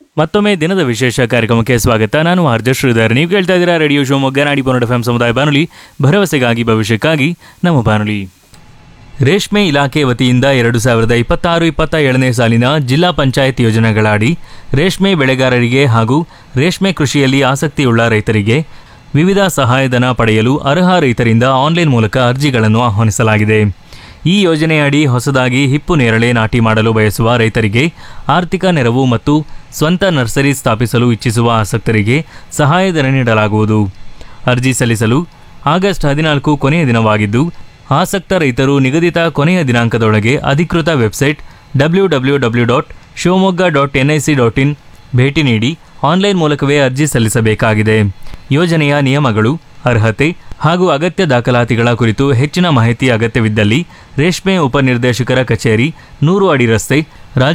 ಮತ್ತೊಮ್ಮೆ ದಿನದ ವಿಶೇಷ ಕಾರ್ಯಕ್ರಮಕ್ಕೆ ಸ್ವಾಗತ ನಾನು ಆರ್ಜ ಶ್ರೀಧರ್ ನೀವು ಕೇಳ್ತಾ ಇದ್ದೀರಾ ರೇಡಿಯೋ ಶಿವಮೊಗ್ಗ ನಾಡಿ ಪನ್ನಡ ಎಫ್ ಸಮುದಾಯ ಬಾನುಲಿ ಭರವಸೆಗಾಗಿ ಭವಿಷ್ಯಕ್ಕಾಗಿ ನಮ್ಮ ಬಾನುಲಿ ರೇಷ್ಮೆ ಇಲಾಖೆ ವತಿಯಿಂದ ಎರಡು ಸಾವಿರದ ಇಪ್ಪತ್ತಾರು ಇಪ್ಪತ್ತ ಏಳನೇ ಸಾಲಿನ ಜಿಲ್ಲಾ ಪಂಚಾಯತ್ ಯೋಜನೆಗಳ ಅಡಿ ರೇಷ್ಮೆ ಬೆಳೆಗಾರರಿಗೆ ಹಾಗೂ ರೇಷ್ಮೆ ಕೃಷಿಯಲ್ಲಿ ಆಸಕ್ತಿಯುಳ್ಳ ರೈತರಿಗೆ ವಿವಿಧ ಸಹಾಯಧನ ಪಡೆಯಲು ಅರ್ಹ ರೈತರಿಂದ ಆನ್ಲೈನ್ ಮೂಲಕ ಅರ್ಜಿಗಳನ್ನು ಆಹ್ವಾನಿಸಲಾಗಿದೆ ಈ ಯೋಜನೆಯಡಿ ಹೊಸದಾಗಿ ಹಿಪ್ಪು ನೇರಳೆ ನಾಟಿ ಮಾಡಲು ಬಯಸುವ ರೈತರಿಗೆ ಆರ್ಥಿಕ ನೆರವು ಮತ್ತು ಸ್ವಂತ ನರ್ಸರಿ ಸ್ಥಾಪಿಸಲು ಇಚ್ಛಿಸುವ ಆಸಕ್ತರಿಗೆ ಸಹಾಯಧನ ನೀಡಲಾಗುವುದು ಅರ್ಜಿ ಸಲ್ಲಿಸಲು ಆಗಸ್ಟ್ ಹದಿನಾಲ್ಕು ಕೊನೆಯ ದಿನವಾಗಿದ್ದು ಆಸಕ್ತ ರೈತರು ನಿಗದಿತ ಕೊನೆಯ ದಿನಾಂಕದೊಳಗೆ ಅಧಿಕೃತ website W W W dot Shivamogga dot NIC dot in ಭೇಟಿ ನೀಡಿ ಆನ್ಲೈನ್ ಮೂಲಕವೇ ಅರ್ಜಿ ಸಲ್ಲಿಸಬೇಕಾಗಿದೆ ಯೋಜನೆಯ ನಿಯಮಗಳು ಅರ್ಹತೆ ಹಾಗೂ ಅಗತ್ಯ ದಾಖಲಾತಿಗಳ ಕುರಿತು ಹೆಚ್ಚಿನ ಮಾಹಿತಿ ಅಗತ್ಯವಿದ್ದಲ್ಲಿ ರೇಷ್ಮೆ ಉಪನಿರ್ದೇಶಕರ ಕಚೇರಿ ನೂರು ಅಡಿ ರಸ್ತೆ ರಾಜ